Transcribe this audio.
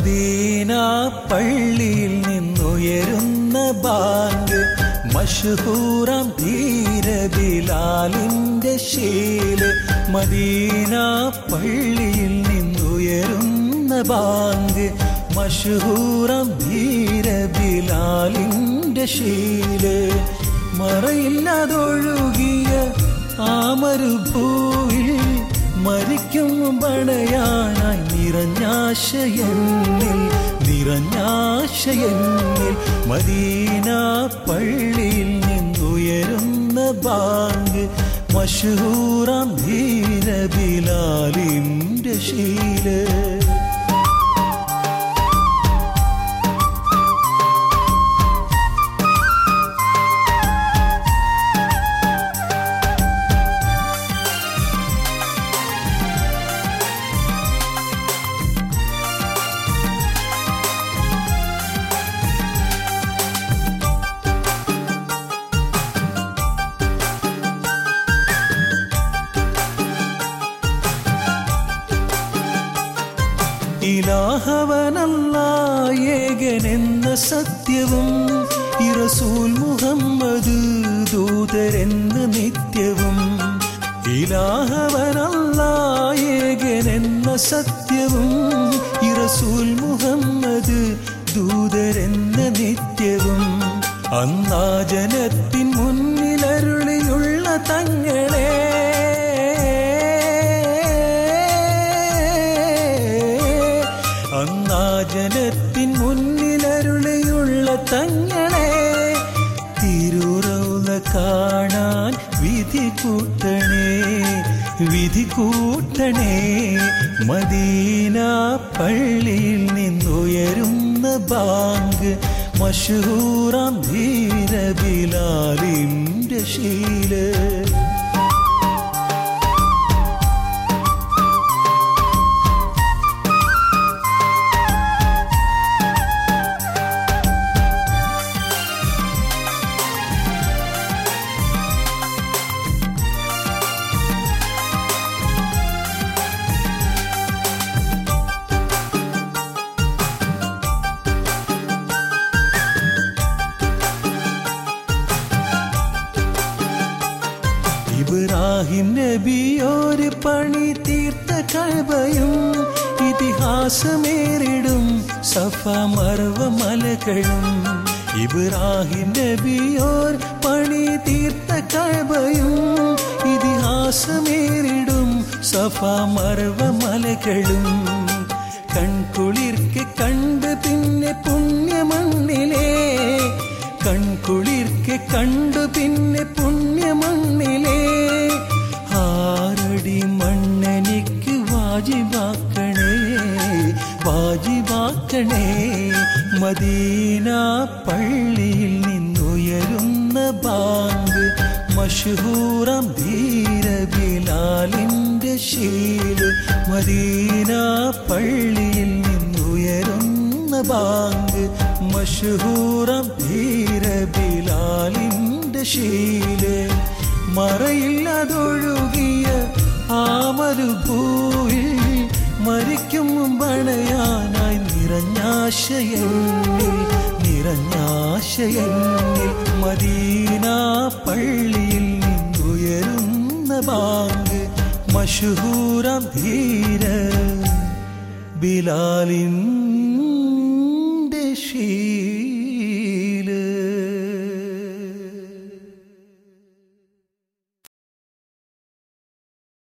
Medina പള്ളിയിൽ നിന്നുയരുന്ന bank മഷഹൂറാം ധീര ബിലാലിന്റെ ശീല് മദീന പള്ളിയിൽ നിന്നുയരുന്ന ബാങ്ക് മഷഹൂറാം ധീര ബിലാലിന്റെ ശീല് മറയില്ലാതൊഴുകിയ ആമരുഭൂവിൽ മരിക്കും പടയാനായി നിറഞ്ഞാശയെന്നിൽ നിറഞ്ഞാശയെന്നിൽ മദീന പള്ളിയിൽ നിന്നുയരുന്ന ബാങ്ക് മഷൂറാം ധീര ബിലാലിന്റെ ശീല് ഇലാഹവനല്ല ഏകനെന്ന സത്യവും ഇറസൂൽ മുഹമ്മദ് ദൂതരെന്ന് നിത്യവും ഇലാഹവനല്ല ഏകനെന്ന സത്യവും ഇറസൂൽ മുഹമ്മദ് ദൂതരെന്ന നിത്യവും അന്നാ ജനത്തിൻ മുന്നിലരുളിയുള്ള തങ്ങളെ അന്നാ ജനത്തിൻ മുന്നിലരുളിയുള്ള തങ്ങളെ തിരുറൗല കാണാൻ വിധി കൂട്ടണേ വിധി കൂട്ടണേ മദീന പള്ളിയിൽ നിന്നുയരുന്ന ബാങ്ക് മഷൂറാം ധീര ബിലാലിന്റെ ശീല് ഇബ്രാഹിം നബിയോര് പണി തീർത്ത കഴബയും ഇതിഹാസമേറിടും സഫ മർവ മലകളും ഇബ്രാഹിം നബിയോർ പണി തീർത്ത കഴബയും ഇതിഹാസമേറിടും സഫ മർവ മലകളും കൺകുളിർക്ക് കണ്ട് പിന്നെ പുണ്യമണ്ണിലേ കൺകുളിർക്ക് കണ്ടു പിന്നെ പുണ്യമണ്ണിലേ ആറടി മണ്ണെനിക്ക് വാജിബാക്കണേ വാജിബാക്കണേ മദീന പള്ളിയിൽ നിന്നുയരുന്ന ബാങ്ക് മഷൂറാം ധീര ബിലാലിന്റെ ശീല് മദീന പള്ളിയിൽ നിന്നുയരുന്ന ബാങ്ക് മഷൂറാം ധീര ബിലാലിന്റെ ശീല് മറയില്ലാതൊഴുകിയ ആമരുഭൂവിൽ മരിക്കും മുമ്പണയാനായി നിറഞ്ഞാശയെന്നിൽ നിറഞ്ഞാശയെന്നിൽ മദീന പള്ളിയിൽ നിന്നുയരുന്ന ബാങ്ക് മഷൂറാം ധീര ബിലാലിൻ്റെ ശീല